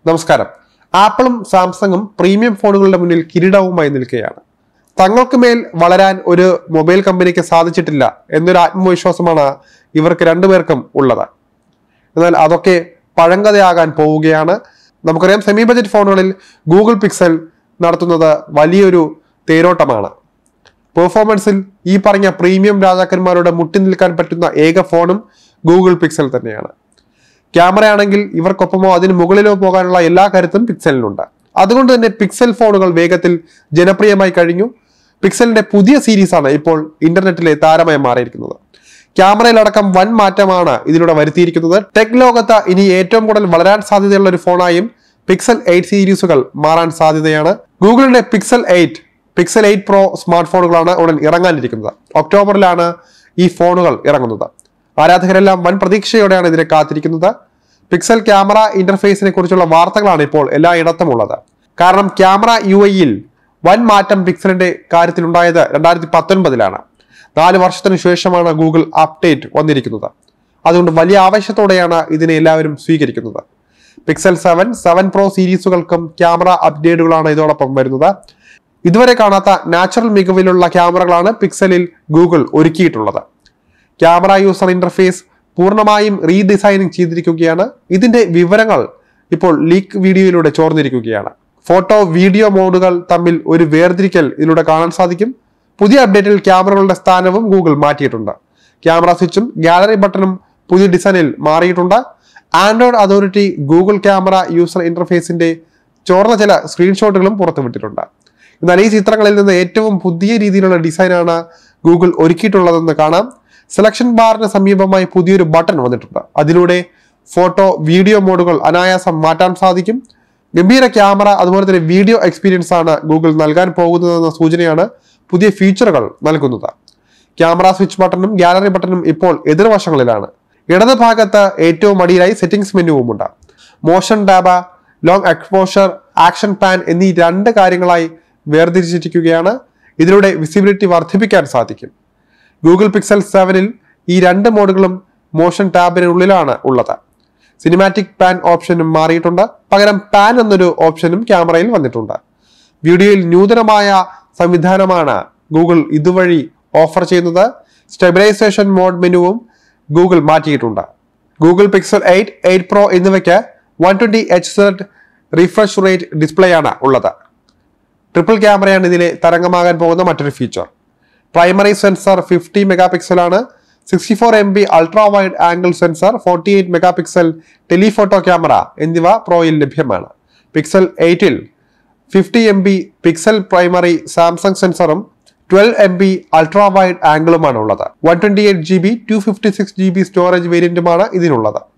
നമസ്കാരം ആപ്പിളും സാംസങ്ങും പ്രീമിയം ഫോണുകളുടെ മുന്നിൽ കിരീടവുമായി നിൽക്കുകയാണ് തങ്ങൾക്ക് മേൽ വളരാൻ ഒരു മൊബൈൽ കമ്പനിക്ക് സാധിച്ചിട്ടില്ല എന്നൊരു ആത്മവിശ്വാസമാണ് ഇവർക്ക് രണ്ടുപേർക്കും ഉള്ളത് എന്നാൽ അതൊക്കെ പഴങ്കഥയാകാൻ പോവുകയാണ് നമുക്കറിയാം സെമി ബജറ്റ് ഫോണുകളിൽ ഗൂഗിൾ പിക്സൽ നടത്തുന്നത് വലിയൊരു തേരോട്ടമാണ് പെർഫോമൻസിൽ ഈ പറഞ്ഞ പ്രീമിയം രാജാക്കന്മാരുടെ മുട്ടി നിൽക്കാൻ പറ്റുന്ന ഏക ഫോണും ഗൂഗിൾ പിക്സൽ തന്നെയാണ് ക്യാമറയാണെങ്കിൽ ഇവർക്കൊപ്പമോ അതിന് മുകളിലോ പോകാനുള്ള എല്ലാ കരുത്തും പിക്സലിനുണ്ട് അതുകൊണ്ട് തന്നെ പിക്സൽ ഫോണുകൾ വേഗത്തിൽ ജനപ്രിയമായി കഴിഞ്ഞു പിക്സലിന്റെ പുതിയ സീരീസാണ് ഇപ്പോൾ ഇന്റർനെറ്റിലെ താരമായി മാറിയിരിക്കുന്നത് ക്യാമറയിലടക്കം വൻ മാറ്റമാണ് ഇതിലൂടെ വരുത്തിയിരിക്കുന്നത് ടെക് ലോകത്ത് ഇനി ഏറ്റവും കൂടുതൽ വളരാൻ സാധ്യതയുള്ള ഒരു ഫോണായും പിക്സൽ എയ്റ്റ് സീരീസുകൾ മാറാൻ സാധ്യതയാണ് ഗൂഗിളിന്റെ Pixel eight Pixel eight pro smart ഫോണുകളാണ് ഉടൻ ഇറങ്ങാനിരിക്കുന്നത് ഒക്ടോബറിലാണ് ഈ ഫോണുകൾ ഇറങ്ങുന്നത് ആരാധകരെല്ലാം വൻ പ്രതീക്ഷയോടെയാണ് ഇതിനെ കാത്തിരിക്കുന്നത് പിക്സൽ ക്യാമറ ഇന്റർഫേസിനെ കുറിച്ചുള്ള വാർത്തകളാണ് ഇപ്പോൾ എല്ലായിടത്തും ഉള്ളത് കാരണം ക്യാമറ യു ഐയിൽ വൻ മാറ്റം പിക്സലിന്റെ കാര്യത്തിലുണ്ടായത് രണ്ടായിരത്തി പത്തൊൻപതിലാണ് നാല് വർഷത്തിനു ശേഷമാണ് ഗൂഗിൾ അപ്ഡേറ്റ് വന്നിരിക്കുന്നത് അതുകൊണ്ട് വലിയ ആവേശത്തോടെയാണ് ഇതിനെ എല്ലാവരും സ്വീകരിക്കുന്നത് പിക്സൽ സെവൻ സെവൻ പ്രോ സീരീസുകൾക്കും ക്യാമറ അപ്ഡേറ്റുകളാണ് ഇതോടൊപ്പം വരുന്നത് ഇതുവരെ കാണാത്ത നാച്ചുറൽ മികവിലുള്ള ക്യാമറകളാണ് പിക്സലിൽ ഗൂഗിൾ ഒരുക്കിയിട്ടുള്ളത് ക്യാമറ യൂസർ ഇന്റർഫേസ് പൂർണ്ണമായും റീഡിസൈനിങ് ചെയ്തിരിക്കുകയാണ് ഇതിന്റെ വിവരങ്ങൾ ഇപ്പോൾ ലീക്ക് വീഡിയോയിലൂടെ ചോർന്നിരിക്കുകയാണ് ഫോട്ടോ വീഡിയോ മോഡുകൾ തമ്മിൽ ഒരു വേർതിരിക്കൽ ഇതിലൂടെ കാണാൻ സാധിക്കും പുതിയ അപ്ഡേറ്റിൽ ക്യാമറകളുടെ സ്ഥാനവും ഗൂഗിൾ മാറ്റിയിട്ടുണ്ട് ക്യാമറ സ്വിച്ചും ഗാലറി ബട്ടണും പുതിയ ഡിസൈനിൽ മാറിയിട്ടുണ്ട് Android authority Google camera user ഇന്റർഫേസിന്റെ ചോർന്ന ചില സ്ക്രീൻഷോട്ടുകളും പുറത്തുവിട്ടിട്ടുണ്ട് എന്നാൽ ഈ ചിത്രങ്ങളിൽ നിന്ന് ഏറ്റവും പുതിയ രീതിയിലുള്ള ഡിസൈനാണ് ഗൂഗിൾ ഒരുക്കിയിട്ടുള്ളതെന്ന് കാണാം സെലക്ഷൻ ബാറിന് സമീപമായി പുതിയൊരു ബട്ടൺ വന്നിട്ടുണ്ട് അതിലൂടെ ഫോട്ടോ വീഡിയോ മോഡുകൾ അനായാസം മാറ്റാൻ സാധിക്കും ഗംഭീര ക്യാമറ അതുപോലെ തന്നെ വീഡിയോ എക്സ്പീരിയൻസ് ആണ് ഗൂഗിൾ നൽകാൻ പോകുന്നതെന്ന സൂചനയാണ് പുതിയ ഫീച്ചറുകൾ നൽകുന്നത് ക്യാമറ സ്വിച്ച് ബട്ടണും ഗാലറി ബട്ടണും ഇപ്പോൾ എതിർവശങ്ങളിലാണ് ഇടത് ഭാഗത്ത് ഏറ്റവും അടിയിലായി സെറ്റിംഗ്സ് മെനുവുമുണ്ട് motion tab long exposure action pan എന്നീ രണ്ട് കാര്യങ്ങളായി വേർതിരിച്ചിരിക്കുകയാണ് ഇതിലൂടെ വിസിബിലിറ്റി വർദ്ധിപ്പിക്കാൻ സാധിക്കും ഗൂഗിൾ പിക്സൽ സെവനിൽ ഈ രണ്ട് മോഡുകളും മോഷൻ ടാബിനുള്ളിലാണ് ഉള്ളത് സിനിമാറ്റിക് പാൻ ഓപ്ഷനും മാറിയിട്ടുണ്ട് പകരം പാൻ എന്നൊരു ഓപ്ഷനും ക്യാമറയിൽ വന്നിട്ടുണ്ട് വീഡിയോയിൽ നൂതനമായ സംവിധാനമാണ് ഗൂഗിൾ ഇതുവഴി ഓഫർ ചെയ്യുന്നത് സ്റ്റെബിലൈസേഷൻ മോഡ് മെനുവും ഗൂഗിൾ മാറ്റിയിട്ടുണ്ട് Google Pixel eight eight pro എന്നിവയ്ക്ക് one twenty H Z refresh rate display ആണ് ഉള്ളത് ട്രിപ്പിൾ ക്യാമറയാണ് ഇതിലെ തരംഗമാകാൻ പോകുന്ന മറ്റൊരു feature primary sensor fifty megapixel ആണ് sixty four M B ultra wide angle sensor forty eight megapixel telephoto camera എന്നിവ പ്രോയിൽ ലഭ്യമാണ് പിക്സൽ എയ്റ്റിൽ fifty M B pixel primary Samsung സെൻസറും twelve M B ultra wide ആംഗിളുമാണ് ഉള്ളത് one twenty eight G B two fifty six G B storage വേരിയന്റുമാണ് ഇതിനുള്ളത്